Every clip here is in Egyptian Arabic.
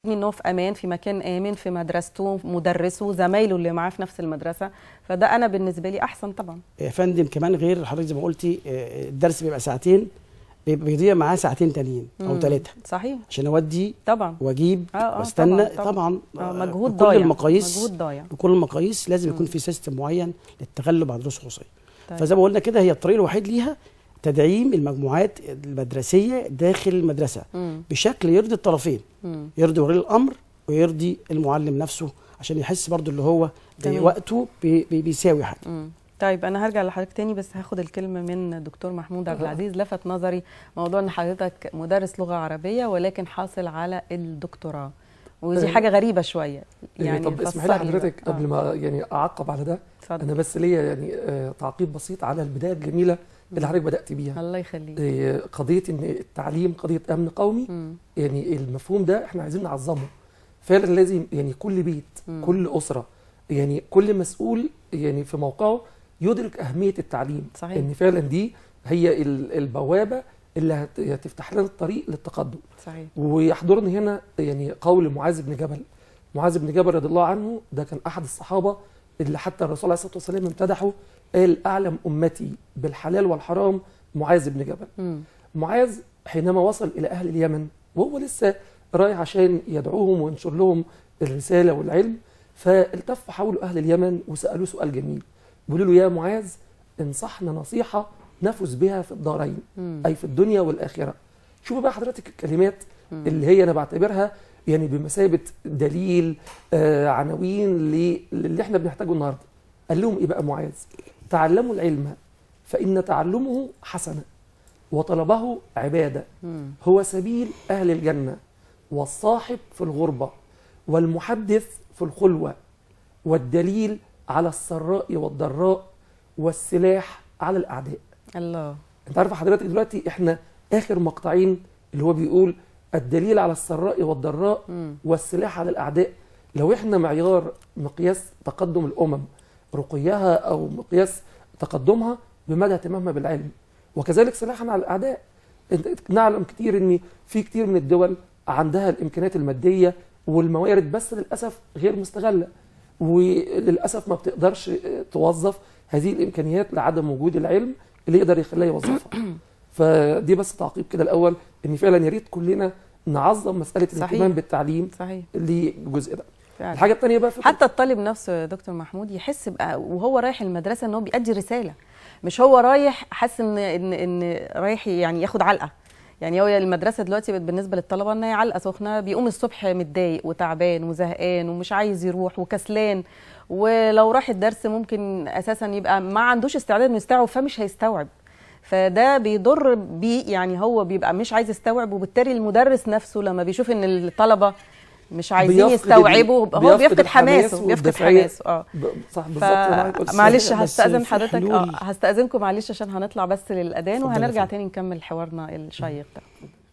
ان هو في امان في مكان امن في مدرسته مدرسه زمايله اللي معاه في نفس المدرسه فده انا بالنسبه لي احسن طبعا يا فندم كمان غير حضرتك زي ما قلتي آه، الدرس بيبقى ساعتين بيبقى بيضيع معاه ساعتين تانيين او مم. ثلاثه صحيح عشان اودي طبعا واجيب آه، آه، واستنى طبعاً، طبعا, آه، آه، مجهود بكل ضايع المقاييس مجهود ضايع بكل المقاييس لازم يكون مم. في سيستم معين للتغلب على الدروس الخصوصيه طيب. فزي ما قلنا كده هي الطريق الوحيد ليها تدعيم المجموعات المدرسيه داخل المدرسه مم. بشكل يرضي الطرفين مم. يرضي ولي الامر ويرضي المعلم نفسه عشان يحس برضو اللي هو تمام. وقته بي بي بيساوي حاجه مم. طيب انا هرجع لحضرتك تاني بس هاخد الكلمه من دكتور محمود عبد العزيز لفت نظري موضوع ان حضرتك مدرس لغه عربيه ولكن حاصل على الدكتوراه ودي آه. حاجه غريبه شويه يعني طب اسمحي لي فسري حضرتك بقى. قبل ما يعني اعقب على ده اتفضل انا بس ليا يعني آه، تعقيب بسيط على البدايه الجميله اللي حضرتك بدات بيها الله يخليك آه، قضيه ان التعليم قضيه امن قومي مم. يعني المفهوم ده احنا عايزين نعظمه فعلا لازم يعني كل بيت مم. كل اسره يعني كل مسؤول يعني في موقعه يدرك اهميه التعليم صحيح. ان فعلا دي هي ال- البوابه اللي هت- هتفتح لنا الطريق للتقدم صحيح ويحضرني هنا يعني قول معاذ بن جبل معاذ بن جبل رضي الله عنه ده كان احد الصحابه اللي حتى الرسول عليه الصلاه والسلام امتدحه قال اعلم امتي بالحلال والحرام معاذ بن جبل مم. معاذ حينما وصل الى اهل اليمن وهو لسه رايح عشان يدعوهم وينشر لهم الرساله والعلم فالتف حول اهل اليمن وسالوه سؤال جميل بيقولوا له يا معاذ انصحنا نصيحه نفز بها في الدارين مم. اي في الدنيا والاخره شوفوا بقى حضرتك الكلمات مم. اللي هي انا بعتبرها يعني بمثابه دليل آه عناوين ل- للي احنا بنحتاجه النهارده قال لهم ايه بقى معاذ تعلموا العلم فان تعلمه حسنه وطلبه عباده مم. هو سبيل اهل الجنه والصاحب في الغربه والمحدث في الخلوه والدليل على السراء والضراء والسلاح على الاعداء الله انت عارف حضرتك دلوقتي احنا اخر مقطعين اللي هو بيقول الدليل على السراء والضراء مم. والسلاح على الاعداء لو احنا معيار مقياس تقدم الامم رقيها او مقياس تقدمها بمدى اهتمامها بالعلم وكذلك سلاحا على الاعداء انت نعلم كتير ان في كتير من الدول عندها الامكانيات الماديه والموارد بس للاسف غير مستغله وللاسف ما بتقدرش اه، توظف هذه الامكانيات لعدم وجود العلم اللي يقدر يخليها يوظفها فدي بس تعقيب كده الاول ان فعلا يا ريت كلنا نعظم مساله صحيح. الاهتمام بالتعليم صحيح للجزء ده فعلا الحاجه الثانيه بقى فكرة حتى الطالب نفسه يا دكتور محمود يحس بقى وهو رايح المدرسه ان هو بيأدي رساله مش هو رايح حاسس ان ان ان رايح يعني ياخد علقه يعني هو المدرسه دلوقتي بقت بالنسبه للطلبه ان هي علقه سخنه بيقوم الصبح متضايق وتعبان وزهقان ومش عايز يروح وكسلان ولو راح الدرس ممكن اساسا يبقى ما عندوش استعداد انه يستوعب فمش هيستوعب فده بيضر بيه يعني هو بيبقى مش عايز يستوعب وبالتالي المدرس نفسه لما بيشوف ان الطلبه مش عايزين بيفقد ال- يستوعبوا هو بيفقد بيفقد الحماس حماسه بيفقد والدافعية. حماسه اه ب- صح بالظبط أنا معاك. بس- معلش بس هستأذن في حضرتك اه حلول. هستأذنكم معلش عشان هنطلع بس للأذان اتفضل يا وهنرجع فندم. تاني نكمل حوارنا الشيق ده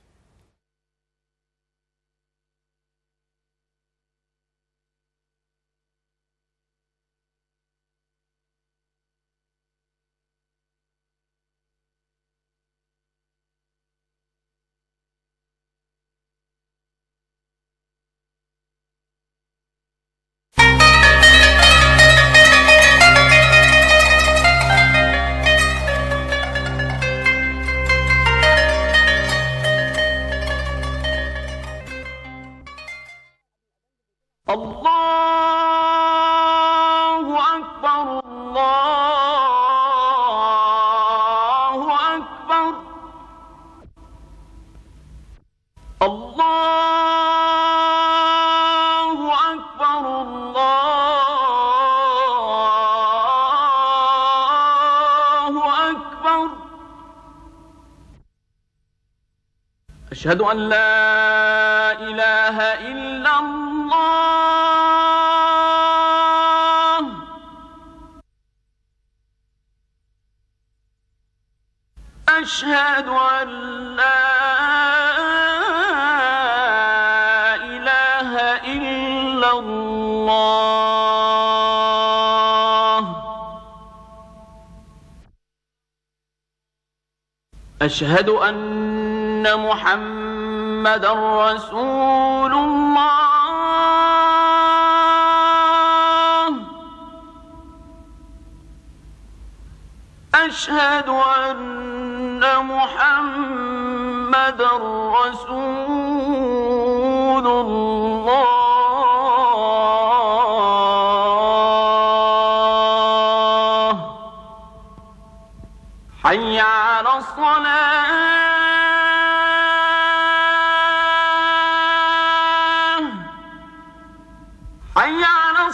الله أكبر الله أكبر الله أكبر الله أكبر أشهد أن لا إله إلا الله أشهد أن لا إله إلا الله أشهد أن محمد رسول الله أشهد أن محمد رسول الله حي على الصلاة حي على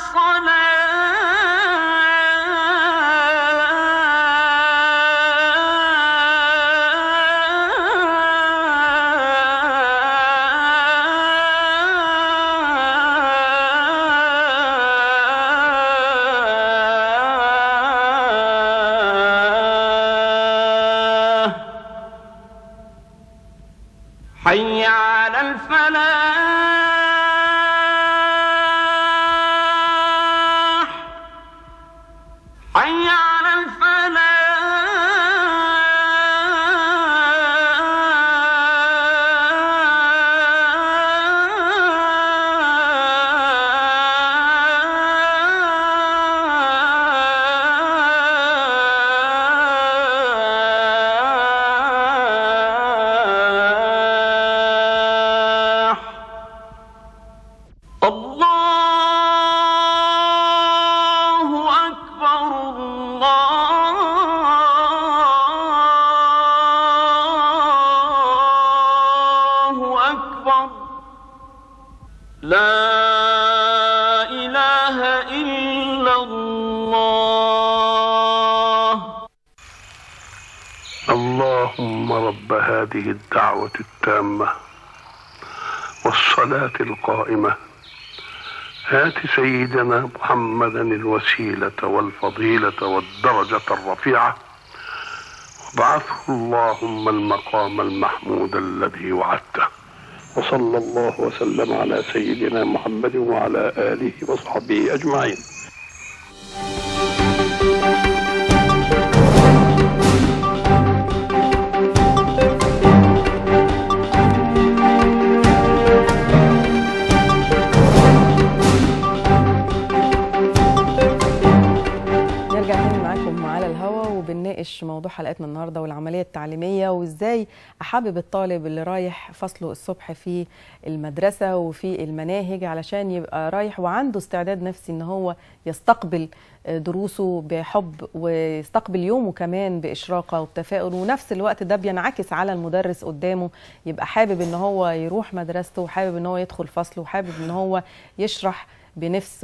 الصلاة حي على الفلاح حي على الفلاح الله أكبر الله أكبر لا إله إلا الله اللهم رب هذه الدعوة التامة والصلاة القائمة هات سيدنا محمدا الوسيلة والفضيلة والدرجة الرفيعة وابعثه اللهم المقام المحمود الذي وعدته وصلى الله وسلم على سيدنا محمد وعلى آله وصحبه أجمعين نرجع تاني معاكم على الهوا وبنناقش موضوع حلقتنا النهارده والعمليه التعليميه وازاي احبب الطالب اللي رايح فصله الصبح في المدرسه وفي المناهج علشان يبقى رايح وعنده استعداد نفسي ان هو يستقبل دروسه بحب ويستقبل يومه كمان باشراقه وبتفاؤل ونفس الوقت ده بينعكس على المدرس قدامه يبقى حابب ان هو يروح مدرسته وحابب ان هو يدخل فصله وحابب ان هو يشرح بنفس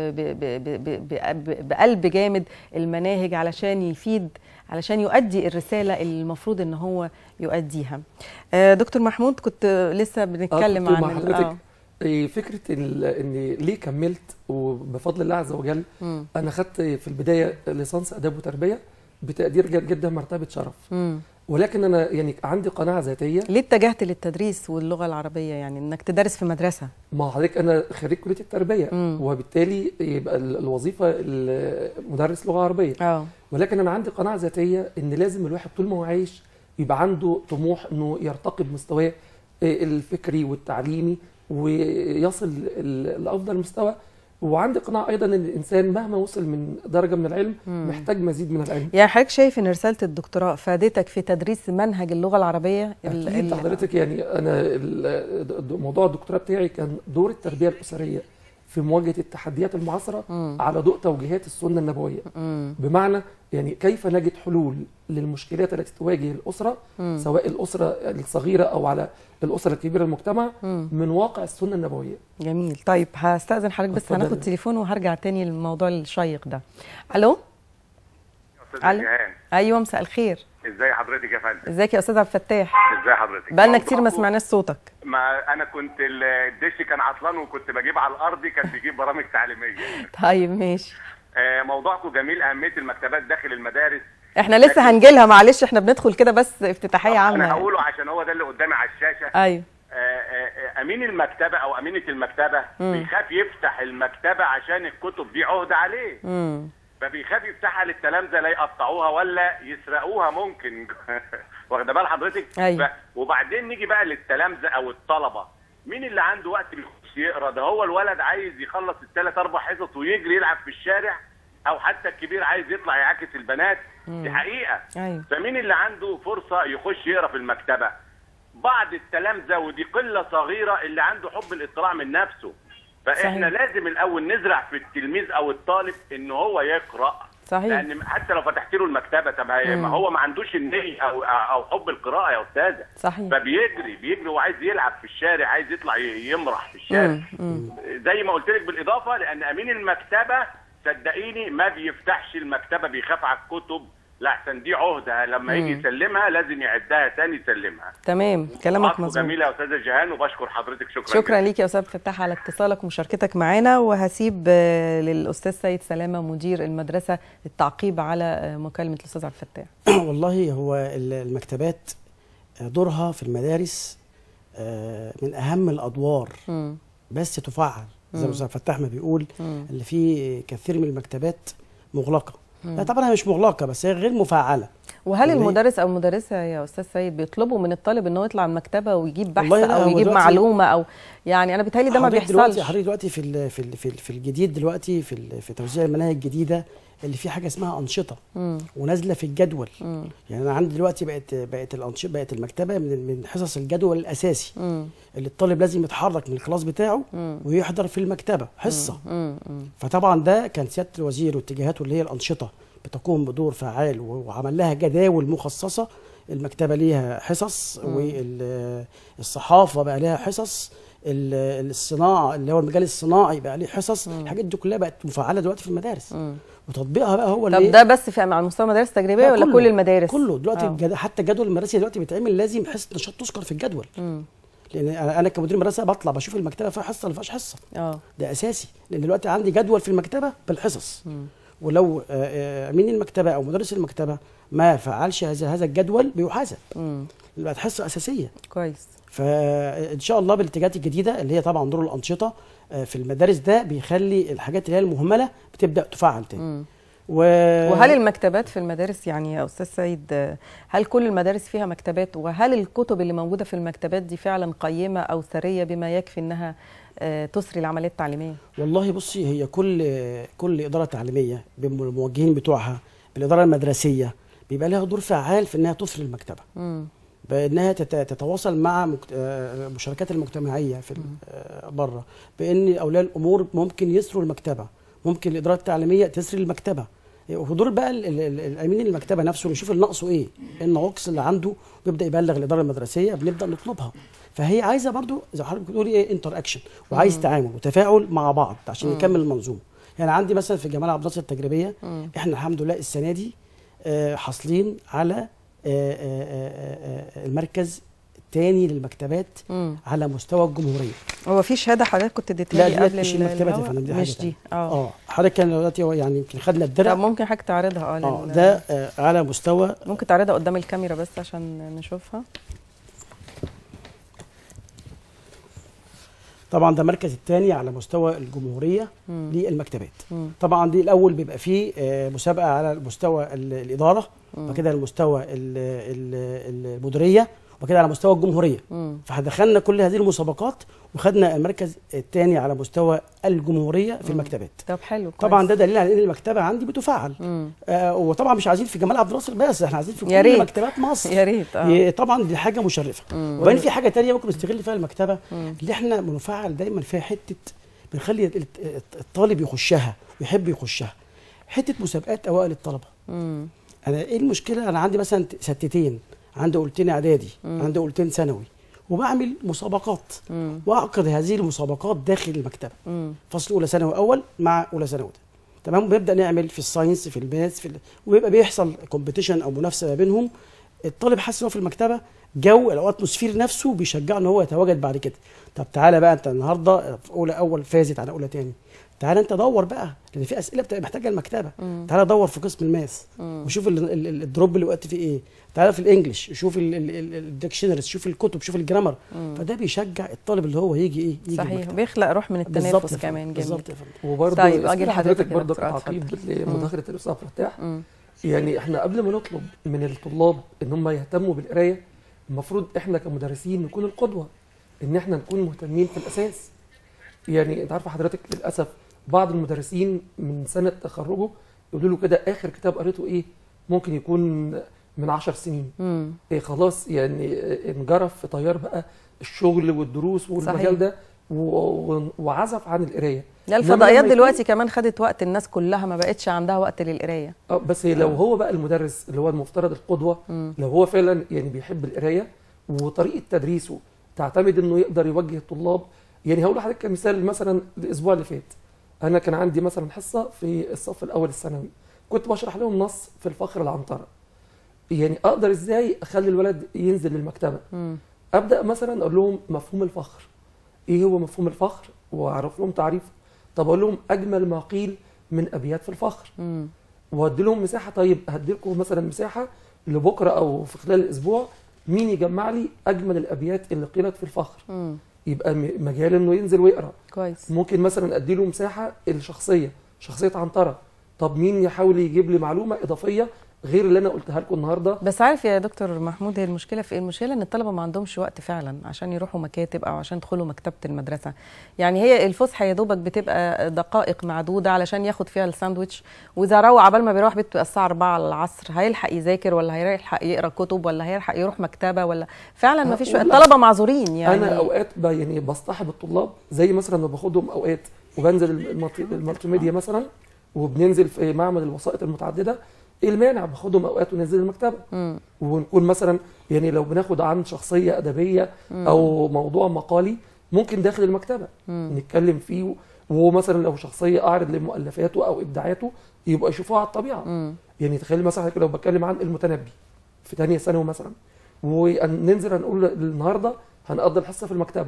وبقلب جامد المناهج علشان يفيد علشان يؤدي الرسالة اللي المفروض ان هو يؤديها آه، دكتور محمود كنت لسه بنتكلم كنت عن مع ال- حضرتك آه. إيه، فكره ال- ان ليه كملت وبفضل الله عز وجل مم. انا خدت في البدايه ليسانس اداب وتربيه بتقدير جيد جدا مرتبه شرف مم. ولكن انا يعني عندي قناعه ذاتيه ليه اتجهت للتدريس واللغة العربية يعني انك تدرس في مدرسة ما حضرتك انا خريج كليه التربيه مم. وبالتالي يبقى ال- الوظيفه ال- مدرس لغه عربيه اه ولكن انا عندي قناعه ذاتيه ان لازم الواحد طول ما هو عايش يبقى عنده طموح انه يرتقي بمستواه آه، الفكري والتعليمي ويصل ال- لافضل مستوى وعندي قناعه ايضا ان الانسان مهما وصل من درجه من العلم مم. محتاج مزيد من العلم يعني حضرتك شايف ان رسالة الدكتوراه فادتك في تدريس منهج اللغة العربية ال- اكيد ال- حضرتك يعني انا ال- د- موضوع الدكتوراه بتاعي كان دور التربيه الاسريه في مواجهه التحديات المعاصره مم. على ضوء توجيهات السنه النبويه مم. بمعنى يعني كيف نجد حلول للمشكلات التي تواجه الاسره مم. سواء الاسره الصغيره او على الاسره الكبيره المجتمع مم. من واقع السنه النبويه جميل طيب هستأذن حضرتك بس اتفضل. هناخد تليفون وهرجع تاني للموضوع الشيق ده الو استاذ ألو. جيهان ايوه مساء الخير ازاي حضرتك يا فندم ازيك يا استاذ عبد الفتاح ازاي حضرتك بقالنا كتير ما موضوعكم- سمعناش صوتك ما انا كنت ال- الدش كان عطلان وكنت بجيب على الارض كان بيجيب برامج تعليميه طيب ماشي آه، موضوعكم جميل اهميه المكتبات داخل المدارس احنا لسه هنجيلها معلش احنا بندخل كده بس افتتاحيه عامه انا يعني. هقوله عشان هو ده اللي قدامي على الشاشه ايوه آه، آه، آه، امين المكتبه او امينه المكتبه مم. بيخاف يفتح المكتبه عشان الكتب دي عهده عليه امم فبيخاف يفتحها للتلامذه لا يقطعوها ولا يسرقوها ممكن واخده بال حضرتك أيوة. ف... وبعدين نيجي بقى للتلامذه او الطلبه مين اللي عنده وقت بيخش يقرا ده هو الولد عايز يخلص الثلاث اربع حصص ويجري يلعب في الشارع او حتى الكبير عايز يطلع يعاكس البنات دي حقيقه ايوه فمين اللي عنده فرصه يخش يقرا في المكتبه بعض التلامذه ودي قله صغيره اللي عنده حب الاطلاع من نفسه فاحنا صحيح. لازم الاول نزرع في التلميذ او الطالب ان هو يقرا صحيح لان حتى لو فتحت له المكتبه طب هي- ما هو ما عندوش النية او او حب القراءه يا استاذه صحيح فبيجري بيجري وعايز يلعب في الشارع عايز يطلع ي- يمرح في الشارع مم. مم. زي ما قلت لك بالاضافه لان امين المكتبه صدقيني ما بيفتحش المكتبه بيخاف على الكتب لا احسن دي عهده لما يجي يسلمها لازم يعدها تاني يسلمها تمام كلامك عفو مظبوط جميله يا استاذه جيهان وبشكر حضرتك شكرا شكرا جزيلا. ليك يا استاذ فتاح على اتصالك ومشاركتك معنا وهسيب آه، للاستاذ سيد سلامه مدير المدرسه التعقيب على آه، مكالمه الاستاذ عبد الفتاح والله هو ال- المكتبات دورها في المدارس آه، من اهم الادوار مم. بس تفعل زي ما الاستاذ فتاح ما بيقول مم. اللي في كثير من المكتبات مغلقه لا طبعا هي مش مغلقه بس هي غير مفعله وهل والله- المدرس او المدرسه يا استاذ سيد بيطلبوا من الطالب ان هو يطلع المكتبه ويجيب بحث والله لا، او هو يجيب دلوقتي- معلومه او يعني انا بيتهيألي ده ما حضرتك دلوقتي بيحصلش حضرتك دلوقتي في ال في ال في, ال في الجديد دلوقتي في ال في توزيع المناهج الجديده اللي في حاجه اسمها انشطه مم. ونازله في الجدول مم. يعني انا عندي دلوقتي بقت بقت الانشطه بقت المكتبه من من حصص الجدول الاساسي مم. اللي الطالب لازم يتحرك من الكلاس بتاعه مم. ويحضر في المكتبه حصه مم. مم. فطبعا ده كان سياده الوزير واتجاهاته اللي هي الانشطه بتقوم بدور فعال و- وعمل لها جداول مخصصه المكتبه ليها حصص والصحافه بقى لها حصص ال- الصناعه اللي هو المجال الصناعي بقى ليه حصص الحاجات دي كلها بقت مفعله دلوقتي في المدارس مم. وتطبيقها بقى هو اللي طب إيه؟ ده بس في على مستوى مدارس تجريبيه لا، ولا كله- كل المدارس كله دلوقتي آه. الجد... حتى الجدول المدرسي دلوقتي بيتعمل لازم حصه نشاط تذكر في الجدول مم. لان انا أنا كمدير مدرسه بطلع بشوف المكتبه فيها حصه ولا ما فيهاش حصه اه ده اساسي لان دلوقتي عندي جدول في المكتبه بالحصص ولو آه، آه، امين المكتبه او مدرس المكتبه ما فعلش هذا هذا الجدول بيحاسب مم. بقت حصه اساسيه كويس فان شاء الله بالاتجاهات الجديده اللي هي طبعا دور الانشطه آه، في المدارس ده بيخلي الحاجات اللي هي المهمله بتبدا تفعل تاني مم. و... وهل المكتبات في المدارس يعني يا استاذ سيد آه، هل كل المدارس فيها مكتبات وهل الكتب اللي موجوده في المكتبات دي فعلا قيمه او ثريه بما يكفي انها آه، تسري العمليه التعليميه والله بصي هي كل كل اداره تعليميه بالموجهين بتوعها بالاداره المدرسيه بيبقى لها دور فعال في انها تسري المكتبه مم. بانها تت- تتواصل مع مكت- آه، المشاركات المجتمعيه في بره بان اولياء الامور ممكن يسروا المكتبه ممكن الاداره التعليميه تسري المكتبه ودور بقى ال- ال- ال- الامين المكتبه نفسه يشوف اللي ناقصه ايه إيه النواقص اللي عنده ويبدا يبلغ الاداره المدرسيه بنبدا نطلبها فهي عايزه برضو زي ما حضرتك بتقولي ايه انتر اكشن وعايز تعامل وتفاعل مع بعض عشان يكمل المنظومه يعني عندي مثلا في الجمعيه عبد الناصر التجريبيه احنا الحمد لله السنه دي آه، حاصلين على آه، آه، آه، آه، المركز الثاني للمكتبات مم. على مستوى الجمهوريه هو في شهاده حضرتك كنت اديتها لا لي دي قبل مش ال- المكتبات يا الهوا؟ فندم دي مش حاجه دي تانية. اه اه حضرتك كان دلوقتي هو يعني يمكن خدنا طب الدرع ممكن حضرتك تعرضها اه اه لل- ده آه، على مستوى ممكن تعرضها قدام الكاميرا بس عشان نشوفها طبعا ده المركز الثاني على مستوى الجمهوريه مم. للمكتبات مم. طبعا دي الاول بيبقى فيه آه، مسابقه على مستوى ال- الاداره وبعد كده على مستوى ال- ال- المديريه وبعد كده على مستوى الجمهوريه مم. فدخلنا كل هذه المسابقات وخدنا المركز الثاني على مستوى الجمهوريه في المكتبات طب حلو طبعا كويس. ده دليل على ان المكتبه عندي بتفعل مم. آه وطبعا مش عايزين في جمال عبد الناصر بس احنا عايزين في يا كل ريت. مكتبات مصر يا ريت اه ي- طبعا دي حاجه مشرفه مم. وبعدين في حاجه تانية ممكن نستغل فيها المكتبه مم. اللي احنا بنفعل دايما فيها حته بنخلي ال- ال- الطالب يخشها ويحب يخشها حته مسابقات اوائل الطلبه مم. انا ايه المشكله انا عندي مثلا ستتين عندي قولتين اعدادي عندي قولتين ثانوي وبعمل مسابقات مم. واعقد هذه المسابقات داخل المكتبه مم. فصل اولى ثانوي اول مع اولى ثانوي تمام بنبدا نعمل في الساينس في الماث في ال... ويبقى بيحصل كومبيتيشن او منافسه ما بينهم الطالب حاسس ان هو في المكتبه جو الاتموسفير نفسه بيشجعه ان هو يتواجد بعد كده طب تعالى بقى انت النهارده في اولى اول فازت على اولى تاني تعالى انت دور بقى لان في اسئله بتبقى محتاجه المكتبه تعالى دور في قسم الماث وشوف ال- ال- ال- الدروب اللي وقت فيه ايه تعالى في الانجليش شوف الديكشنريز شوف الكتب شوف الجرامر فده بيشجع الطالب اللي هو يجي ايه يجي صحيح المكتبة. بيخلق روح من بالظبط التنافس يا فندم، كمان جميل بالظبط يا فندم وبرضه طيب، طيب أجي أجي لحضرتك حضرتك يا برضه دكتور، كتعقيب اتفضل. لمداخله الاستاذ عبد الفتاح مم. يعني احنا قبل ما نطلب من الطلاب ان هم يهتموا بالقرايه المفروض احنا كمدرسين نكون القدوه ان احنا نكون مهتمين في الاساس يعني انت عارفه حضرتك للاسف بعض المدرسين من سنه تخرجه يقولوا له كده اخر كتاب قريته ايه ممكن يكون من عشر سنين مم. إيه خلاص يعني إيه انجرف في تيار بقى الشغل والدروس والمجال صحيح. ده و- و- وعزف عن القرايه لا إنما الفضائيات لما يكون- دلوقتي كمان خدت وقت الناس كلها ما بقتش عندها وقت للقرايه اه بس لو هو بقى المدرس اللي هو المفترض القدوه مم. لو هو فعلا يعني بيحب القرايه وطريقه تدريسه تعتمد انه يقدر يوجه الطلاب يعني هقول لحضرتك كمثال مثلا الاسبوع اللي فات انا كان عندي مثلا حصه في الصف الاول الثانوي كنت بشرح لهم نص في الفخر العنتره يعني اقدر ازاي اخلي الولد ينزل للمكتبه مم. ابدا مثلا اقول لهم مفهوم الفخر ايه هو مفهوم الفخر واعرف لهم تعريفه طب اقول لهم اجمل ما قيل من ابيات في الفخر مم. وادي لهم مساحه طيب هدي لكم مثلا مساحه لبكره او في خلال الاسبوع مين يجمع لي اجمل الابيات اللي قيلت في الفخر مم. يبقى م- مجال انه ينزل ويقرا كويس ممكن مثلا ادي له مساحه الشخصيه شخصيه عنتره طب مين يحاول يجيب لي معلومه اضافيه غير اللي انا قلتها لكم النهارده بس عارف يا دكتور محمود هي المشكله في ايه المشكله ان الطلبه ما عندهمش وقت فعلا عشان يروحوا مكاتب او عشان يدخلوا مكتبه المدرسه يعني هي الفسحه يا دوبك بتبقى دقائق معدوده علشان ياخد فيها الساندوتش واذا روح عبال ما بيروح بيته الساعه 4 العصر هيلحق يذاكر ولا هيلحق يقرا كتب ولا هيلحق يروح مكتبه ولا فعلا ما فيش وقت لا. الطلبه معذورين يعني انا اوقات ب- يعني بصطحب الطلاب زي مثلا ما باخدهم اوقات وبنزل المالتي المالتي ميديا مثلا وبننزل في معمل الوسائط المتعدده ايه المانع باخدهم اوقات وننزل المكتبه مم. ونكون مثلا يعني لو بناخد عن شخصيه ادبيه او موضوع مقالي ممكن داخل المكتبه نتكلم فيه ومثلا لو شخصيه اعرض لمؤلفاته او ابداعاته يبقى يشوفوها على الطبيعه مم. يعني تخيل مثلا حضرتك لو بتكلم عن المتنبي في تانية ثانوي مثلا وننزل هنقول النهارده هنقضي الحصه في المكتبه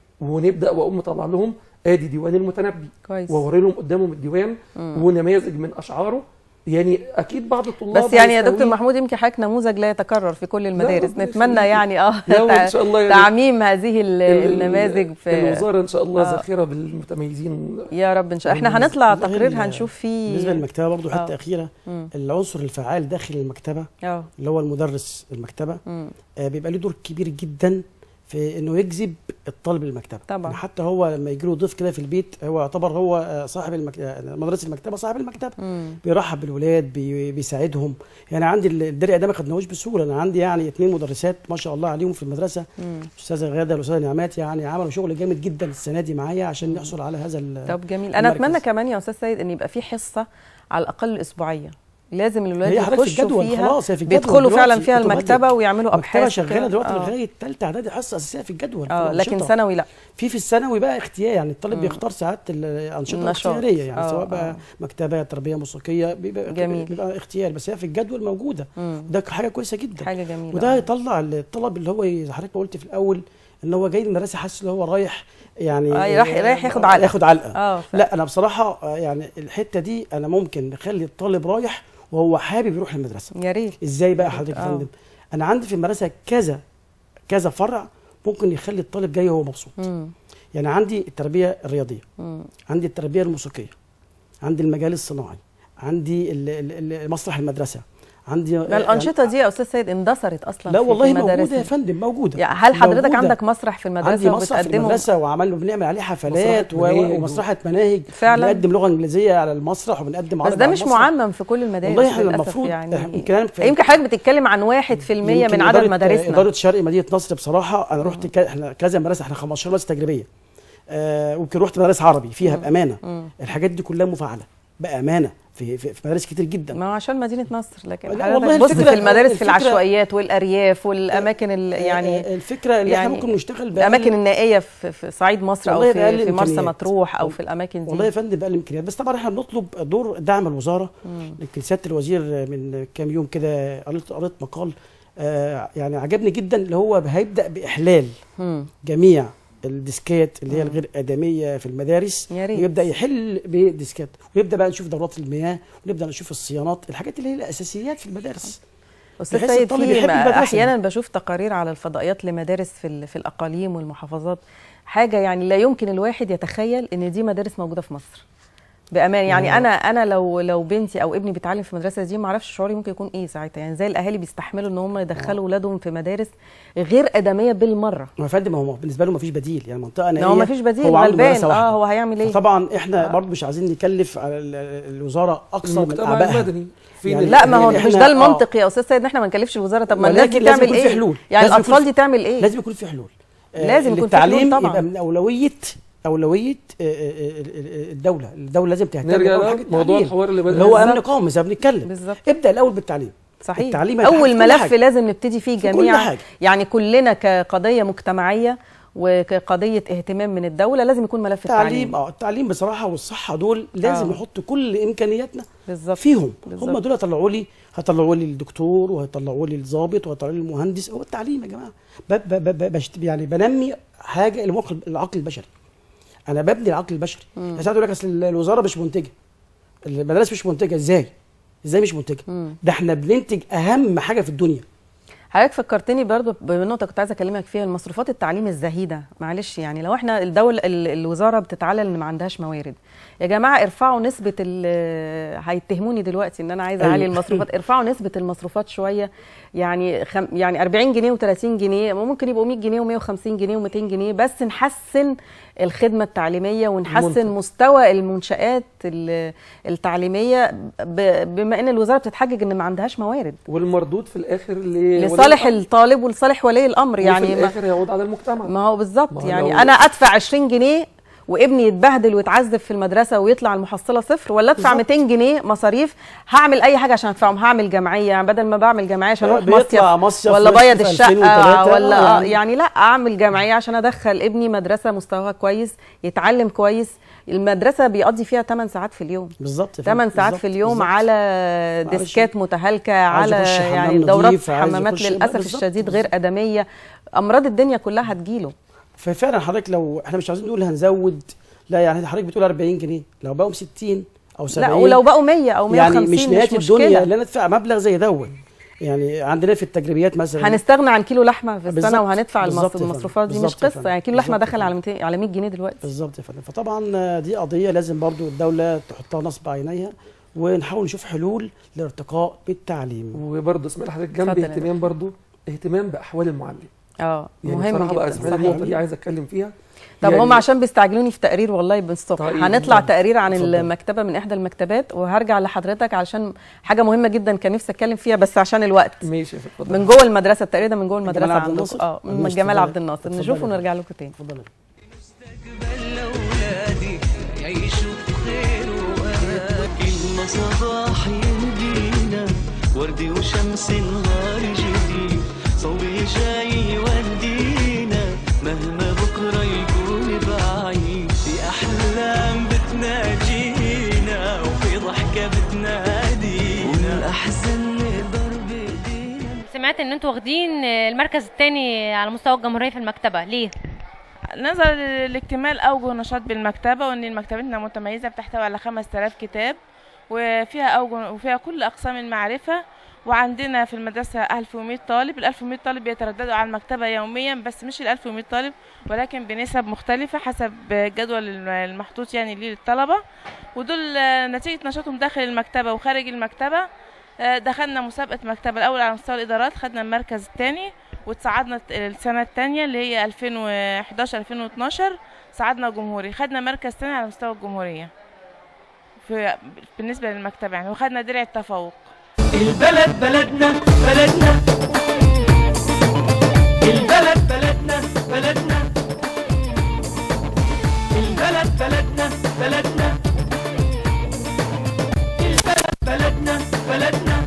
ونبدا واقوم مطلع لهم ادي ديوان المتنبي كويس واوري لهم قدامهم الديوان ونماذج من اشعاره يعني اكيد بعض الطلاب بس يعني يا دكتور هيستهويه. محمود يمكن حضرتك نموذج لا يتكرر في كل المدارس ربنا نتمنى يخليك. يعني اه لا، إن شاء الله يعني تعميم هذه ال- ال- النماذج في الوزاره ان شاء الله آه. ذخيره بالمتميزين يا رب ان شاء الله احنا هنطلع والله تقرير ال- هنشوف فيه بالنسبه للمكتبه برضو آه. حته اخيره مم. العنصر الفعال داخل المكتبه اه اللي هو المدرس المكتبه مم. آه، بيبقى له دور كبير جدا في انه يجذب الطالب للمكتبه طبعا. يعني حتى هو لما يجي له ضيف كده في البيت هو يعتبر هو آه، صاحب المكتبه مدرسه المكتبه صاحب المكتبه مم. بيرحب بالولاد بي بيساعدهم يعني عندي ال- الدرع ده ما خدناهوش بسهوله انا عندي يعني اثنين مدرسات ما شاء الله عليهم في المدرسه مم. الاستاذه غاده والاستاذه نعمات يعني عملوا شغل جامد جدا السنه دي معايا عشان نحصل على هذا ال- طب جميل انا المركز. اتمنى كمان يا استاذ سيد ان يبقى في حصه على الاقل اسبوعيه لازم الولاد هي حضرتك في يخشوا الجدول فيها خلاص هي في الجدول بيدخلوا فعلا دلوقتي، فيها كتب المكتبه هدت. ويعملوا المكتبه ابحاث شغاله وكده. دلوقتي آه. لغايه ثالثه اعدادي حصه اساسيه في الجدول في اه لكن الأنشطة. ثانوي لا في في الثانوي بقى اختيار يعني الطالب بيختار ساعات الانشطه النشاط. الاختياريه يعني آه، سواء بقى آه. مكتبه تربيه موسيقيه بيبقى جميل. بيبقى اختيار بس هي في الجدول موجوده مم. ده حاجه كويسه جدا حاجه جميله وده آه. يطلع الطلب اللي هو زي حضرتك ما قلت في الاول ان هو جاي المدرسه حاسس ان هو رايح يعني آه، رايح- رايح ياخد علقة. ياخد علقه اه ف- لا انا بصراحه آه، يعني الحته دي انا ممكن نخلي الطالب رايح وهو حابب يروح المدرسه يا ريت ازاي بقى حضرتك يا آه. فندم انا عندي في المدرسه كذا كذا فرع ممكن يخلي الطالب جاي وهو مبسوط مم. يعني عندي التربيه الرياضيه مم. عندي التربيه الموسيقيه عندي المجال الصناعي عندي ال- ال- ال- مسرح المدرسه عندي ده الانشطه دي يا استاذ سيد اندثرت اصلا لا في- والله في موجوده يا مدارسنا. فندم موجوده يعني هل حضرتك موجودة. عندك مسرح في المدرسه عندي مسرح في وبتقدمه المدرسه وعملنا بنعمل عليه حفلات مسرحة مناهج و- و- ومسرحه مناهج فعلا؟ بنقدم لغه انجليزيه على المسرح وبنقدم بس عربي ده على مش المسرح. معمم في كل المدارس والله احنا للأسف المفروض يعني يمكن أنا- يمكن حضرتك بتتكلم عن واحد في المية يمكن من عدد إدارة- مدارسنا اداره شرق مدينه نصر بصراحه انا رحت ك... احنا كذا مدرسه احنا 15 مدرسه تجريبيه آه ويمكن رحت مدارس عربي فيها بامانه مم. الحاجات دي كلها مفعله بامانه في في, في مدارس كتير جدا ما هو عشان مدينه نصر لكن لا، حضرتك والله بص الفكرة- في المدارس في الفكرة- العشوائيات والارياف والاماكن ال- يعني آه، الفكره اللي يعني احنا ممكن نشتغل بأقل- الاماكن النائيه في, في صعيد مصر او والله في, بأقل في مرسى إمكانيات. مطروح او في الاماكن دي والله يا فندم بقى الامكانيات بس طبعا احنا بنطلب دور دعم الوزاره يمكن سياده الوزير من كام يوم كده قريت قريت مقال آه يعني عجبني جدا اللي هو هيبدا باحلال مم. جميع الديسكات اللي هي الغير ادميه في المدارس يا ريت. ويبدا يحل بديسكات ويبدا بقى نشوف دورات المياه ونبدا نشوف الصيانات الحاجات اللي هي الاساسيات في المدارس استاذ بحيث سيد الطالب في يحب ما- المدرسة. احيانا بشوف تقارير على الفضائيات لمدارس في ال- في الاقاليم والمحافظات حاجه يعني لا يمكن الواحد يتخيل ان دي مدارس موجوده في مصر بامان يعني يعني- انا انا لو لو بنتي او ابني بيتعلم في المدرسه دي ما اعرفش شعوري ممكن يكون ايه ساعتها يعني زي الاهالي بيستحملوا ان هم يدخلوا اولادهم في مدارس غير ادميه بالمره ما يا فندم هو بالنسبه له ما فيش بديل يعني منطقه ما هو ما فيش بديل هو عنده غلبان مدرسة واحدة. اه هو هيعمل ايه طبعا احنا برضه مش عايزين نكلف على ال- الوزاره اكثر من المجتمع اعبائها المدني فين يعني لا ما هو يعني مش إحنا- ده آه. المنطق يا استاذ سيد ان احنا ما نكلفش الوزاره طب ما الناس ولكن دي لازم تعمل يكون في ايه حلول. يعني لازم يكون الاطفال في- دي تعمل ايه لازم يكون في حلول آه، لازم يكون في حلول التعليم طبعاً. يبقى من اولويه اولويه آه، آه، آه، الدوله الدوله لازم تهتم نرجع بأول بقى حاجة موضوع التعليم. الحوار اللي بدأ اللي هو امن بالظبط. قومي زي ما بنتكلم بالظبط. ابدا الاول بالتعليم صحيح التعليم هيتحقق في اول كل ملف حاجة. لازم نبتدي فيه في كل جميعا حاجة. يعني كلنا كقضيه مجتمعيه وكقضيه اهتمام من الدوله لازم يكون ملف التعليم التعليم اه التعليم بصراحه والصحه دول لازم آه. نحط كل امكانياتنا بالظبط فيهم بالظبط. هم دول هيطلعوا لي هيطلعوا لي الدكتور وهيطلعوا لي الضابط وهيطلعوا لي المهندس هو التعليم يا جماعه ب ب ب ب بشت يعني بنمي حاجه المخ العقل البشري انا ببني العقل البشري ساعات يقول لك اصل الوزاره مش منتجه المدارس مش منتجه ازاي ازاي مش منتجه ده احنا بننتج اهم حاجه في الدنيا حضرتك فكرتني برضو بنقطه كنت عايزه اكلمك فيها المصروفات التعليم الزهيده معلش يعني لو احنا الدوله ال- الوزاره بتتعلل ان ما عندهاش موارد يا جماعه ارفعوا نسبه ال- هيتهموني دلوقتي ان انا عايزه أيوة. اعلي المصروفات ارفعوا نسبه المصروفات شويه يعني خم يعني 40 جنيه و30 جنيه ممكن يبقوا 100 جنيه و150 جنيه و200 جنيه بس نحسن الخدمه التعليميه ونحسن المنتج. مستوى المنشات ال- التعليميه ب- بما ان الوزاره بتتحجج ان ما عندهاش موارد والمردود في الاخر ل- لصالح ولي الطالب ولصالح ولي الامر الأمر. وفي يعني ما, الاخر هيعود على المجتمع ما هو بالظبط ما هو يعني لو- انا ادفع 20 جنيه وابني يتبهدل ويتعذب في المدرسه ويطلع المحصله صفر ولا ادفع بالظبط. 200 جنيه مصاريف هعمل اي حاجه عشان ادفعهم هعمل جمعيه يعني بدل ما بعمل جمعيه عشان اروح بيطلع مصيف مصيف ولا ويصرف بيض 2003 الشقه ولا آه، آه يعني. يعني لا اعمل جمعيه عشان ادخل ابني مدرسه مستواها كويس يتعلم كويس المدرسه بيقضي فيها 8 ساعات في اليوم بالظبط يا 8 فندم، ساعات بالظبط، في اليوم بالظبط. على معلش. ديسكات متهالكه عايز على يخش حمام يعني دورات نظيف، عايز حمامات يخش- للاسف بالظبط، الشديد غير ادميه امراض الدنيا كلها هتجيله ففعلا حضرتك لو احنا مش عايزين نقول هنزود لا يعني حضرتك بتقول 40 جنيه لو بقوا 60 او 70 لا ولو بقوا 100 او 150 يعني مش نهايه الدنيا مشكلة. اللي انا ادفع مبلغ زي دوت يعني عندنا في التجريبيات مثلا هنستغنى عن كيلو لحمه في بالظبط، السنه وهندفع المص- بالظبط يا فندم، المصروفات دي مش بالظبط يا قصه فندم، يعني كيلو لحمه بالظبط دخل يا على 200 على 100 جنيه دلوقتي بالظبط يا فندم فطبعا دي قضيه لازم برضو الدوله تحطها نصب عينيها ونحاول نشوف حلول للارتقاء بالتعليم وبرضه اسماعيل حضرتك جنب اتفضل يا اهتمام برضه اهتمام باحوال المعلم اه يعني مهم بصراحه بقى جدا اسماعيل صحيح. النقطه دي عايز اتكلم فيها طب يعني هم عشان بيستعجلوني في تقرير والله من الصبح طيب، هنطلع اتفضل. تقرير عن اتفضل. المكتبه من احدى المكتبات وهرجع لحضرتك علشان حاجه مهمه جدا كان نفسي اتكلم فيها بس عشان الوقت ماشي يا اتفضل من جوه المدرسه التقرير ده من جوه المدرسه جمال عبد عندكم الناصر؟ اه من ماشي، جمال اتفضل. عبد الناصر اتفضل. نشوفه ونرجع لكم تاني اتفضل لأولادي يعيشوا بخير وأمان كلمة صباح يهدينا وردي وشمس نهار جديد صوبي جاي يودينا مهما بكرة يكون بعيد في أحلام بتناجينا وفي ضحكة بتنادينا والأحزان نقدر بإيدينا سمعت ان انتوا واخدين المركز الثاني على مستوى الجمهوريه في المكتبه ليه نظرا لاكتمال أوجه نشاط بالمكتبة وإن مكتبتنا متميزة بتحتوي على 5000 كتاب وفيها أوجه وفيها كل أقسام المعرفة وعندنا في المدرسة 1100 طالب ال 1100 طالب بيترددوا على المكتبة يوميا بس مش ال 1100 طالب ولكن بنسب مختلفة حسب جدول المحطوط يعني ليه للطلبة ودول نتيجة نشاطهم داخل المكتبة وخارج المكتبة آه، دخلنا مسابقة مكتبة الأول على مستوى الإدارات خدنا المركز الثاني وتصعدنا السنة الثانية اللي هي 2011 2012 صعدنا جمهوري خدنا مركز ثاني على مستوى الجمهورية في بالنسبة للمكتبة يعني وخدنا درع التفوق البلد بلدنا بلدنا البلد بلدنا بلدنا البلد بلدنا بلدنا البلد بلدنا بلدنا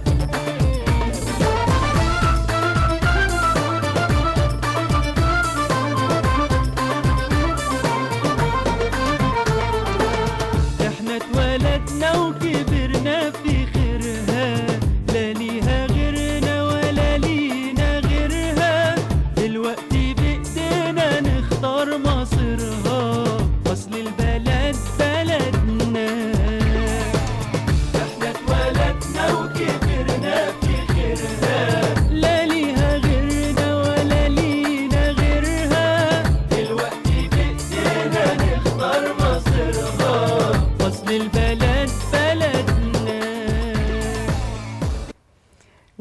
احنا اتولدنا وكبرنا في خيرها لا ليها غيرنا ولا لينا غيرها دلوقتي بايدينا نختار مصيرها اصل البلد بلدنا احنا اتولدنا وكبرنا في خيرها لا ليها غيرنا ولا لينا غيرها دلوقتي بايدينا نختار مصيرها اصل البلد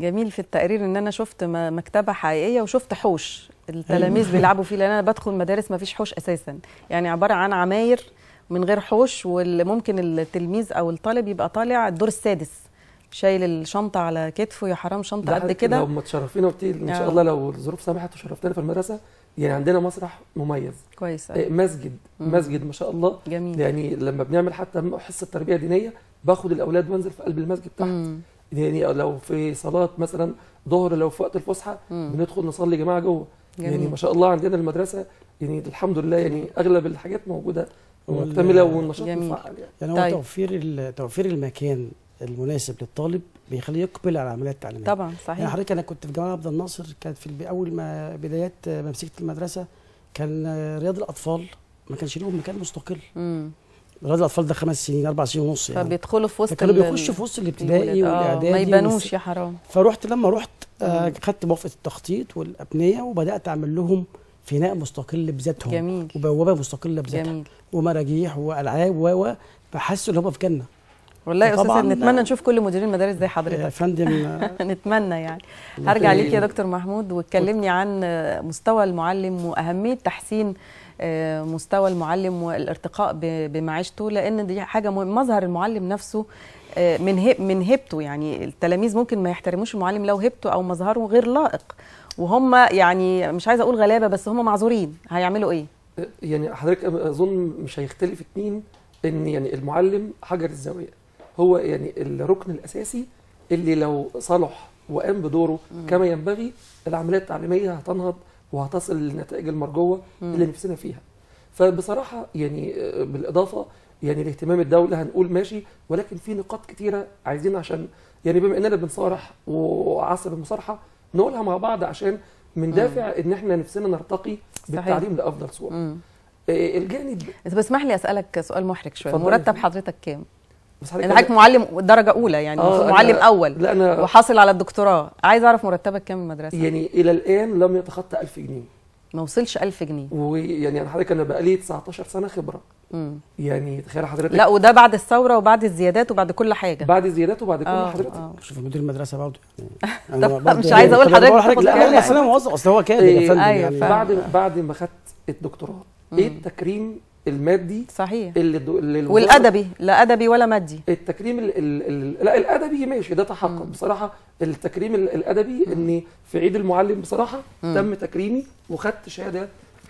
جميل في التقرير ان انا شفت م- مكتبه حقيقيه وشفت حوش التلاميذ بيلعبوا فيه لان انا بدخل مدارس ما فيش حوش اساسا يعني عباره عن عماير من غير حوش واللي ممكن التلميذ او الطالب يبقى طالع الدور السادس شايل الشنطه على كتفه يا حرام شنطه ده قد حضرتك كده لو ما تشرفينا وقلتي ان آه. شاء الله لو الظروف سمحت وشرفتنا في المدرسه يعني عندنا مسرح مميز كويس آه، أوي. مسجد مم. مسجد ما شاء الله جميل يعني لما بنعمل حتى حصه تربيه دينيه باخد الاولاد وانزل في قلب المسجد تحت مم. يعني لو في صلاه مثلا ظهر لو في وقت الفسحه مم. بندخل نصلي جماعه جوه يعني جميل. ما شاء الله عندنا المدرسه يعني الحمد لله يعني اغلب الحاجات موجوده وال- ومكتمله والنشاط جميل. مفعل يعني يعني هو طيب. توفير ال- توفير المكان المناسب للطالب بيخليه يقبل على العمليات التعليميه طبعا يعني صحيح حضرتك انا كنت في جامعه عبد الناصر كانت في الب- اول ما بدايات ما مسكت المدرسه كان آه، رياض الاطفال ما كانش لهم مكان مستقل مم. رياض الاطفال ده خمس سنين اربع سنين ونص يعني فبيدخلوا في وسط فكانوا ال- بيخشوا في وسط الابتدائي الولاد. آه، والاعدادي ما والس- يبانوش يا حرام فرحت لما رحت آه مم. خدت موافقه التخطيط والابنيه وبدات اعمل لهم فناء مستقل بذاتهم جميل وبوابه مستقله بذاتها جميل ومراجيح والعاب و و فحسوا ان هم في جنه والله يا استاذ وطبعاً- سيد نتمنى نشوف كل مديرين المدارس زي يا حضرتك فندم آه، نتمنى يعني الله هرجع يخليك. ليك يا دكتور محمود وتكلمني عن مستوى المعلم واهميه تحسين آه، مستوى المعلم والارتقاء ب- بمعيشته لان دي حاجه مهم مظهر المعلم نفسه آه، من هيب من هيبته يعني التلاميذ ممكن ما يحترموش المعلم لو هيبته او مظهره غير لائق وهم يعني مش عايزه اقول غلابه بس هم معذورين هيعملوا ايه يعني حضرتك اظن مش هيختلف اتنين ان يعني المعلم حجر الزاويه هو يعني الركن الاساسي اللي لو صلح وقام بدوره كما ينبغي العمليه التعليميه هتنهض وهتصل للنتائج المرجوه اللي نفسنا فيها فبصراحه يعني آه، بالاضافه يعني لاهتمام الدوله هنقول ماشي ولكن في نقاط كتيره عايزين عشان يعني بما اننا بنصارح وعصر المصارحه نقولها مع بعض عشان من دافع ان احنا نفسنا نرتقي صحيح. بالتعليم لافضل صوره مم. آه، الجانب انت بسمح لي اسالك سؤال محرج شويه اتفضلي. مرتب حضرتك كام بس حضرتك انت حضرتك معلم درجه اولى يعني آه، المفروض أنا- معلم اول لا انا وحاصل على الدكتوراه عايز اعرف مرتبك كام المدرسه يعني الى الان لم يتخطى 1000 جنيه ما وصلش 1000 جنيه ويعني انا حضرتك انا بقالي 19 سنه خبره مم. يعني تخيل حضرتك لا وده بعد الثوره وبعد الزيادات وبعد كل حاجه بعد الزيادات وبعد كل آه، حضرتك آه. شوف مدير المدرسه برضه يعني طب أنا برضه مش يعني- عايزة أقول طب أنا حضرتك بقول بتاخد لا كام لا اصل انا موظف اصل هو كامل إيه، يا فندم أيوة، يعني فاهم. بعد بعد ما خدت الدكتوراه ايه التكريم المادي صحيح اللي, الدو- اللي الوزارة- والادبي لا ادبي ولا مادي التكريم ال ال ال لا الادبي ماشي ده تحقق بصراحه التكريم ال- الادبي ان في عيد المعلم بصراحه تم تكريمي وخدت شهاده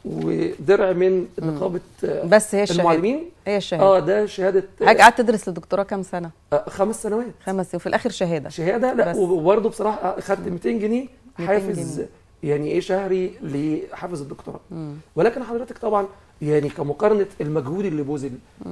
ودرع من نقابه آه، بس هي الشهاده المعلمين هي الشهاده اه ده شهاده آه، حضرتك قعدت تدرس للدكتوراه كام سنه آه، خمس سنوات خمس سنين وفي الاخر شهاده شهاده لا بس. وبرضه بصراحه خدت 200 جنيه 200 حافز جنيه. يعني ايه شهري لحافز الدكتوراه مم. ولكن حضرتك طبعا يعني كمقارنه المجهود اللي بذل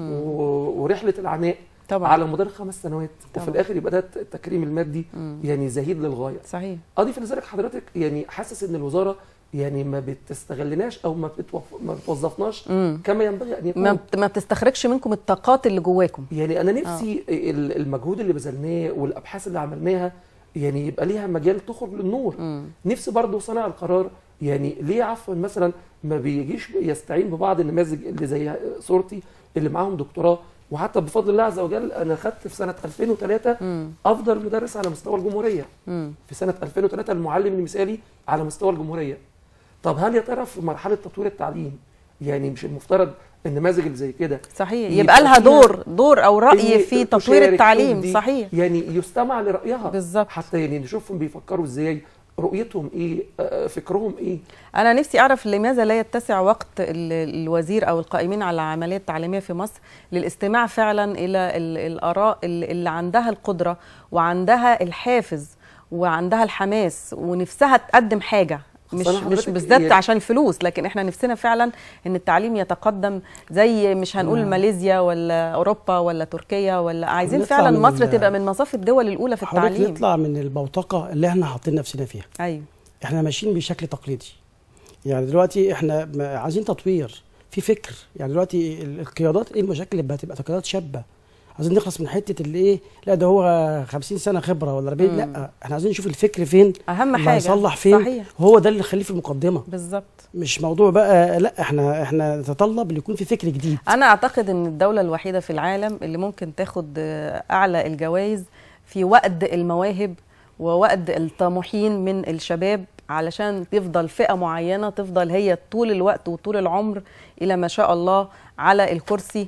و- ورحله العناء طبعا على مدار خمس سنوات طبعا. وفي الاخر يبقى ده التكريم المادي مم. يعني زهيد للغايه صحيح اضيف لذلك حضرتك يعني حاسس ان الوزاره يعني ما بتستغلناش او ما بتوف... ما بتوظفناش مم. كما ينبغي ان يكون ما بت- ما بتستخرجش منكم الطاقات اللي جواكم يعني انا نفسي ال- المجهود اللي بذلناه والابحاث اللي عملناها يعني يبقى ليها مجال تخرج للنور مم. نفسي برضو صانع القرار يعني ليه عفوا مثلا ما بيجيش يستعين ببعض النماذج اللي زي صورتي اللي معاهم دكتوراه وحتى بفضل الله عز وجل انا خدت في سنه 2003 مم. افضل مدرس على مستوى الجمهوريه مم. في سنه 2003 المعلم المثالي على مستوى الجمهوريه طب هل يا ترى في مرحله تطوير التعليم يعني مش المفترض النماذج اللي زي كده صحيح يبقى يبقى لها فيها دور دور او راي إن في تطوير تشارك التعليم تدي، صحيح يعني يستمع لرايها بالظبط. حتى يعني نشوفهم بيفكروا ازاي رؤيتهم ايه آه، فكرهم ايه انا نفسي اعرف لماذا لا يتسع وقت ال- الوزير او القائمين على العمليه التعليميه في مصر للاستماع فعلا الى ال- الاراء ال- اللي عندها القدره وعندها الحافز وعندها الحماس ونفسها تقدم حاجه مش أنا مش حضرتك بالذات يعني- عشان الفلوس لكن احنا نفسنا فعلا ان التعليم يتقدم زي مش هنقول نعم. ماليزيا ولا اوروبا ولا تركيا ولا عايزين نطلع فعلا من مصر ال- تبقى من مصاف الدول الاولى في حضرتك التعليم نطلع من البوتقه اللي احنا حاطين نفسنا فيها ايوه احنا ماشيين بشكل تقليدي يعني دلوقتي احنا م- عايزين تطوير في فكر يعني دلوقتي ال- القيادات ايه المشاكل اللي هتبقى قيادات شابه عايزين نخلص من حته اللي ايه لا ده هو 50 سنه خبره ولا 40 لا احنا عايزين نشوف الفكر فين اهم اللي حاجه هيصلح فين صحيح هو ده اللي نخليه في المقدمه بالظبط مش موضوع بقى لا احنا احنا نتطلب ان يكون في فكر جديد انا اعتقد ان الدوله الوحيده في العالم اللي ممكن تاخد آه، اعلى الجوائز في وقت المواهب ووقد الطموحين من الشباب علشان تفضل فئه معينه تفضل هي طول الوقت وطول العمر الى ما شاء الله على الكرسي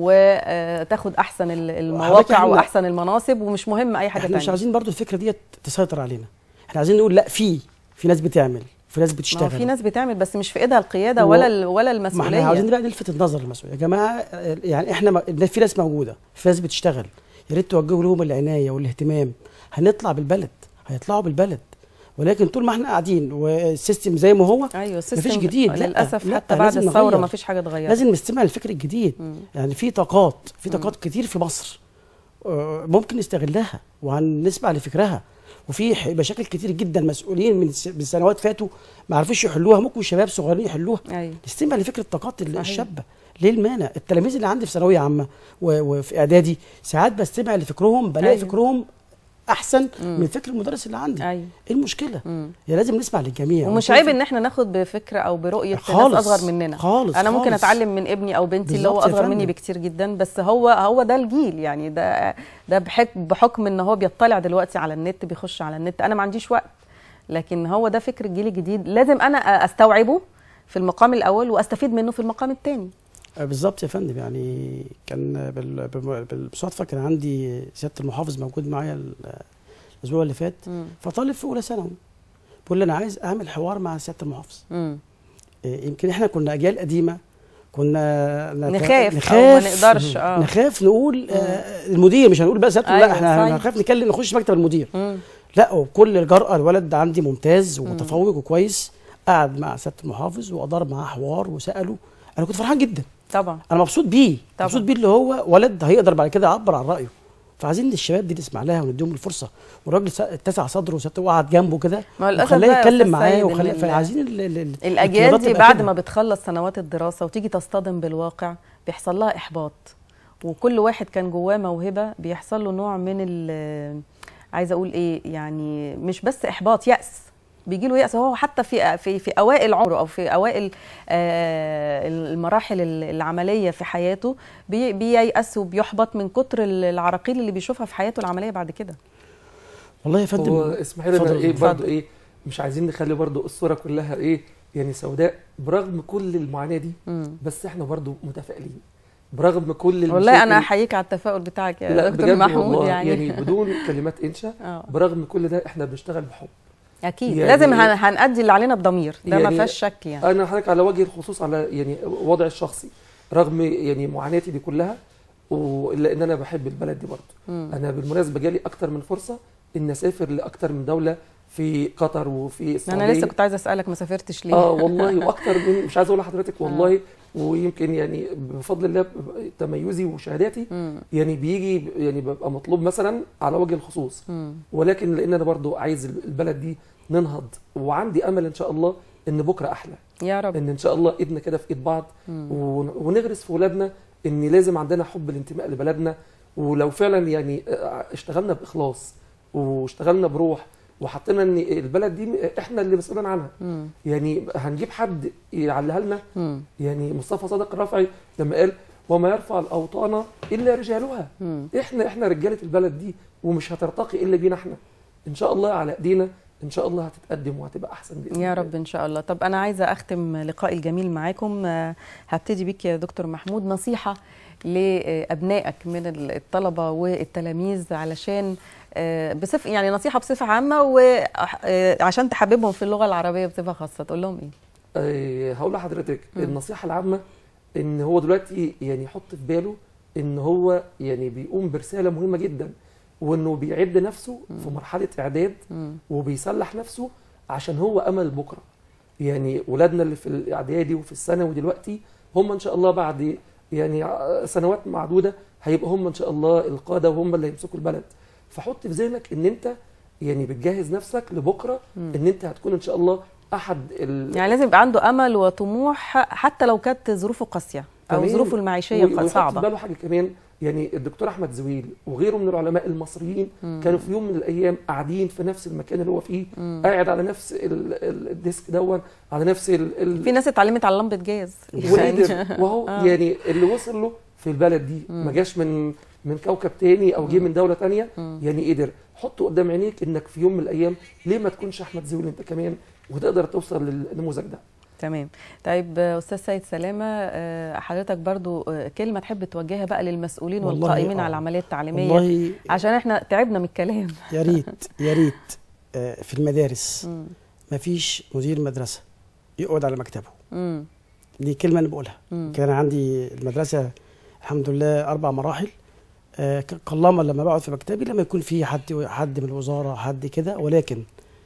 وتاخد احسن ال- المواقع إحنا- واحسن المناصب ومش مهم اي حاجه احنا مش تانية عايزين برضو الفكره دي تسيطر علينا احنا عايزين نقول لا في في ناس بتعمل في ناس ما هو بتشتغل في ناس بتعمل بس مش في ايدها القياده و- ولا ال- ولا ما احنا المسؤوليه عاوزين بقى نلفت النظر للمسؤوليه يا جماعه آه، يعني احنا ما- في ناس موجوده في ناس بتشتغل يا ريت توجهوا لهم العنايه والاهتمام هنطلع بالبلد هيطلعوا بالبلد ولكن طول ما احنا قاعدين والسيستم زي ما هو ايوه مفيش السيستم جديد لا للاسف لا حتى بعد لازم الثوره نغير. ما فيش حاجه اتغيرت لازم نستمع للفكر الجديد مم. يعني في طاقات في طاقات كتير في مصر آه، ممكن نستغلها وهنسمع لفكرها وفي ح- مشاكل كتير جدا مسؤولين من س- من سنوات فاتوا ما عرفوش يحلوها ممكن شباب صغيرين يحلوها ايوه نستمع لفكره الطاقات ال- صحيح. الشابه ليه المانع التلاميذ اللي عندي في ثانويه عامه و- وفي اعدادي ساعات بستمع لفكرهم بلاقي أيوة. فكرهم احسن مم. من فكر المدرس اللي عندي ايوه ايه المشكله مم. يا لازم نسمع للجميع ومش ونكون عيب في- ان احنا ناخد بفكره او برؤيه ناس خالص اصغر مننا خالص انا ممكن خالص. اتعلم من ابني او بنتي اللي هو بالظبط يا اصغر مني فندم. بكتير جدا بس هو هو ده الجيل يعني ده ده بحكم بحكم ان هو بيطلع دلوقتي على النت بيخش على النت انا ما عنديش وقت لكن هو ده فكر الجيل الجديد لازم انا استوعبه في المقام الاول واستفيد منه في المقام الثاني آه، بالظبط يا فندم يعني كان بال- بم- بالصدفه كان عندي سياده المحافظ موجود معايا ال- الاسبوع اللي فات فطالب في اولى ثانوي بيقول لي انا عايز اعمل حوار مع سياده المحافظ إيه، يمكن احنا كنا اجيال قديمه كنا نت- نخاف أو ما نقدرش، آه. نخاف نقول آه المدير مش هنقول بقى سيادته أيوة، لا احنا صحيح. هنخاف نكلم نخش مكتب المدير مم. لا وبكل الجرأة الولد ده عندي ممتاز ومتفوق وكويس قعد مع سياده المحافظ وادار معاه حوار وساله انا كنت فرحان جدا طبعا انا مبسوط بيه طبعا. مبسوط بيه اللي هو ولد هيقدر بعد كده يعبر عن رايه فعايزين الشباب دي نسمع لها ونديهم الفرصه والراجل س- اتسع صدره وسته وقعد جنبه كده ما هو للأسف وخلاه بقى يا يتكلم أستاذ معاه سيد إن وخلاه ال- فعايزين ال- ال- ال- الاجيال القيادات دي تبقى بعد كده. ما بتخلص سنوات الدراسه وتيجي تصطدم بالواقع بيحصل لها احباط وكل واحد كان جواه موهبه بيحصل له نوع من ال عايزه اقول ايه يعني مش بس احباط ياس بيجي له ياس هو حتى في في في اوائل عمره او في اوائل آه، المراحل ال- العمليه في حياته بي- بييأس وبيحبط من كتر ال- العراقيل اللي بيشوفها في حياته العمليه بعد كده والله يا فندم هو اسمحي لي انا اتفضل، ايه اتفضل. برضه ايه مش عايزين نخلي برضه الصوره كلها ايه يعني سوداء برغم كل المعاناه دي مم. بس احنا برضه متفائلين برغم كل والله المشاكل انا احييك على التفاؤل بتاعك يا لا دكتور بجد محمود والله يعني, يعني بدون كلمات انشا آه. برغم كل ده احنا بنشتغل بحب اكيد يعني لازم إيه؟ هن- هنأدي اللي علينا بضمير ده ما يعني فيهاش شك يعني انا حضرتك على وجه الخصوص على يعني وضعي الشخصي رغم يعني معاناتي دي كلها والا ان انا بحب البلد دي برضه مم. انا بالمناسبه جالي اكتر من فرصه ان اسافر لاكتر من دوله في قطر وفي السعوديه انا لسه كنت عايزه اسالك ما سافرتش ليه اه والله واكتر من مش عايز اقول لحضرتك والله ويمكن يعني بفضل الله تميزي وشهاداتي مم. يعني بيجي يعني ببقى مطلوب مثلا على وجه الخصوص مم. ولكن لان انا برضو عايز البلد دي ننهض وعندي امل ان شاء الله ان بكره احلى يا رب ان ان شاء الله ايدنا كده في ايد بعض مم. ون- ونغرس في ولادنا ان لازم عندنا حب الانتماء لبلدنا ولو فعلا يعني آه، اشتغلنا باخلاص واشتغلنا بروح وحطينا ان البلد دي احنا اللي مسؤولين عنها مم. يعني هنجيب حد يعليها لنا مم. يعني مصطفى صادق الرافعي لما قال وما يرفع الاوطان الا رجالها مم. احنا احنا رجاله البلد دي ومش هترتقي الا بينا احنا ان شاء الله على ايدينا ان شاء الله هتتقدم وهتبقى احسن باذن يا الله. رب ان شاء الله طب انا عايزه اختم لقائي الجميل معاكم آه، هبتدي بيك يا دكتور محمود نصيحه لابنائك من الطلبه والتلاميذ علشان آه، بصفه يعني نصيحه بصفه عامه وعشان تحببهم في اللغه العربيه بصفه خاصه تقول لهم ايه آه، هقول لحضرتك مم. النصيحه العامه ان هو دلوقتي يعني يحط في باله ان هو يعني بيقوم برساله مهمه جدا وانه بيعد نفسه في مرحله اعداد مم. وبيسلح نفسه عشان هو امل بكره يعني ولادنا اللي في الاعدادي وفي الثانوي دلوقتي هم ان شاء الله بعد يعني ع- سنوات معدوده هيبقى هم ان شاء الله القاده وهم اللي هيمسكوا البلد فحط في ذهنك ان انت يعني بتجهز نفسك لبكره مم. ان انت هتكون ان شاء الله احد ال... يعني لازم يبقى عنده امل وطموح حتى لو كانت ظروفه قاسيه او تمام. ظروفه المعيشيه وي- ويحط في صعبه باله حاجه كمان يعني الدكتور احمد زويل وغيره من العلماء المصريين مم. كانوا في يوم من الايام قاعدين في نفس المكان اللي هو فيه مم. قاعد على نفس ال- ال- الديسك دون على نفس ال... ال... في ناس اتعلمت على لمبه جاز وقدر وهو آه. يعني اللي وصل له في البلد دي ما جاش من من كوكب تاني او جه من دوله تانيه يعني قدر حط قدام عينيك انك في يوم من الايام ليه ما تكونش احمد زويل انت كمان وتقدر توصل للنموذج ده تمام طيب آه، استاذ سيد سلامه آه، حضرتك برضو آه، كلمه تحب توجهها بقى للمسؤولين والله والقائمين آه. على العمليه التعليميه والله عشان احنا تعبنا من الكلام يا ريت يا ريت آه، في المدارس مفيش مدير مدرسه يقعد على مكتبه امم دي كلمه انا بقولها مم. كان عندي المدرسه الحمد لله اربع مراحل آه، ك- قلما لما بقعد في مكتبي لما يكون في حد حد من الوزاره حد كده ولكن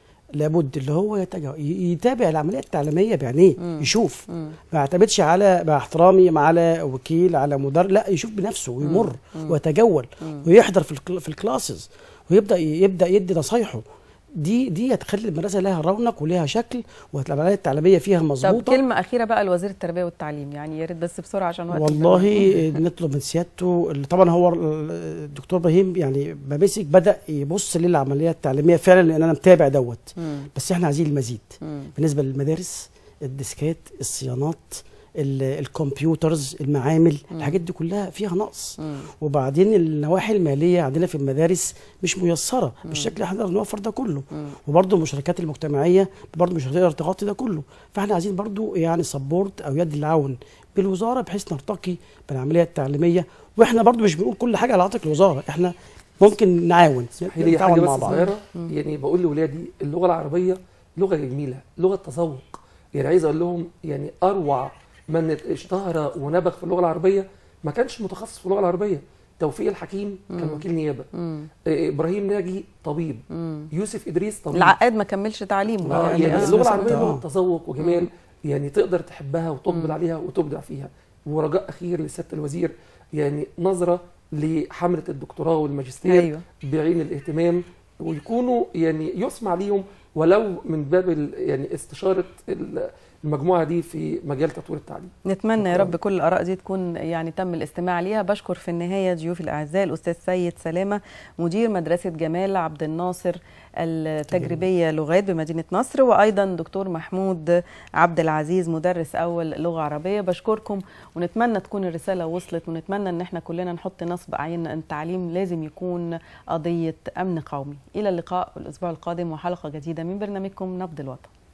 لابد اللي هو يتجه ي- يتابع العمليه التعليميه بعينيه مم. يشوف مم. ما يعتمدش على مع احترامي على وكيل على مدرب لا يشوف بنفسه ويمر مم. ويتجول مم. ويحضر في الكل- في الكلاسز ويبدا يبدا يدي نصايحه دي دي هتخلي المدرسه لها رونق ولها شكل والعمليه التعليميه فيها طب مظبوطه كلمه اخيره بقى لوزير التربيه والتعليم يعني يا ريت بس بسرعه عشان وقت والله نطلب من سيادته اللي طبعا هو الدكتور ابراهيم يعني ما مسك بدا يبص للعمليه التعليميه فعلا لان انا متابع دوت مم. بس احنا عايزين المزيد مم. بالنسبه للمدارس الديسكات الصيانات ال- الكمبيوترز المعامل مم. الحاجات دي كلها فيها نقص مم. وبعدين النواحي الماليه عندنا في المدارس مش ميسره مم. بالشكل اللي احنا نقدر نوفر ده كله مم. وبرضه المشاركات المجتمعيه برضه مش هتقدر تغطي ده كله فاحنا عايزين برضه يعني سبورت او يد العون بالوزاره بحيث نرتقي بالعمليه التعليميه واحنا برضه مش بنقول كل حاجه على عاتق الوزاره احنا ممكن نعاون هي لي حاجه نتعاون بس مع بعض صغيره يعني بقول لاولادي اللغه العربيه لغه جميله لغه تذوق يعني عايز اقول لهم يعني اروع من اشتهر ونبغ في اللغه العربيه ما كانش متخصص في اللغه العربيه توفيق الحكيم كان وكيل نيابه مم. إيه، ابراهيم ناجي طبيب مم. يوسف ادريس طبيب العقاد ما كملش تعليمه آه، يعني, آه. اللغه بس- العربيه آه. لغه تذوق وجمال يعني تقدر تحبها وتقبل مم. عليها وتبدع فيها ورجاء اخير لسياده الوزير يعني نظره لحمله الدكتوراه والماجستير ايوه بعين الاهتمام ويكونوا يعني يسمع ليهم ولو من باب ال- يعني استشاره ال- المجموعه دي في مجال تطوير التعليم نتمنى يا شكراً. رب كل الاراء دي تكون يعني تم الاستماع ليها بشكر في النهايه ضيوفي الاعزاء الاستاذ سيد سلامه مدير مدرسه جمال عبد الناصر التجريبيه لغات بمدينه نصر وايضا دكتور محمود عبد العزيز مدرس اول لغه عربيه بشكركم ونتمنى تكون الرساله وصلت ونتمنى ان احنا كلنا نحط نصب اعيننا ان التعليم لازم يكون قضيه امن قومي الى اللقاء الاسبوع القادم وحلقه جديده من برنامجكم نبض الوطن